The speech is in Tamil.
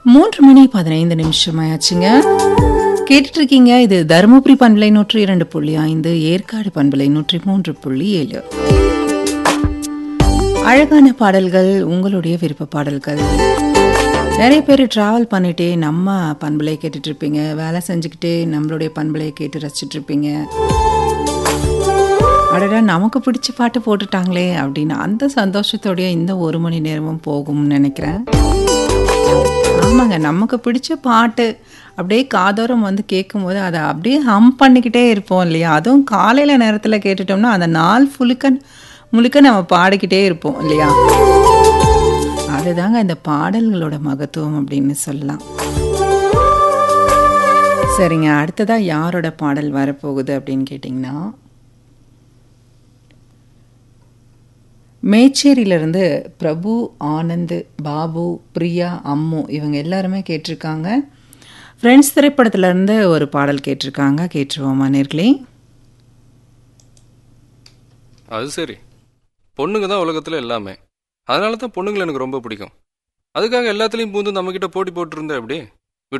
மூன்று மணி பதினைந்து நிமிஷம் ஆயாச்சுங்க கேட்டுட்டு இருக்கீங்க இது தருமபுரி பண்பலை நூற்றி இரண்டு புள்ளி ஐந்து ஏற்காடு பண்பலை நூற்றி மூன்று புள்ளி ஏழு அழகான பாடல்கள் உங்களுடைய விருப்ப பாடல்கள் நிறைய பேர் ட்ராவல் பண்ணிட்டே நம்ம பண்பலை கேட்டுட்டு இருப்பீங்க வேலை செஞ்சுக்கிட்டே நம்மளுடைய பண்பலையை கேட்டு ரசிச்சுட்டு இருப்பீங்க அடடா நமக்கு பிடிச்ச பாட்டு போட்டுட்டாங்களே அப்படின்னு அந்த சந்தோஷத்தோடைய இந்த ஒரு மணி நேரமும் போகும்னு நினைக்கிறேன் ஆமாங்க நமக்கு பிடிச்ச பாட்டு அப்படியே காதோரம் வந்து கேட்கும்போது அதை அப்படியே ஹம் பண்ணிக்கிட்டே இருப்போம் இல்லையா அதுவும் காலையில் நேரத்தில் கேட்டுட்டோம்னா அந்த நாள் ஃபுல்லுக்க முழுக்க நம்ம பாடிக்கிட்டே இருப்போம் இல்லையா அதுதாங்க இந்த பாடல்களோட மகத்துவம் அப்படின்னு சொல்லலாம் சரிங்க அடுத்ததாக யாரோட பாடல் வரப்போகுது அப்படின்னு கேட்டிங்கன்னா மேச்சேரியிலிருந்து பிரபு ஆனந்த் பாபு பிரியா அம்மு இவங்க எல்லாருமே கேட்டிருக்காங்க ஃப்ரெண்ட்ஸ் திரைப்படத்திலேருந்து ஒரு பாடல் கேட்டிருக்காங்க கேட்டுருவோமா நேர்களே அது சரி பொண்ணுங்க தான் உலகத்தில் எல்லாமே அதனால தான் பொண்ணுங்களை எனக்கு ரொம்ப பிடிக்கும் அதுக்காக எல்லாத்துலேயும் பூந்து நம்மக்கிட்ட போட்டி போட்டுருந்தா எப்படி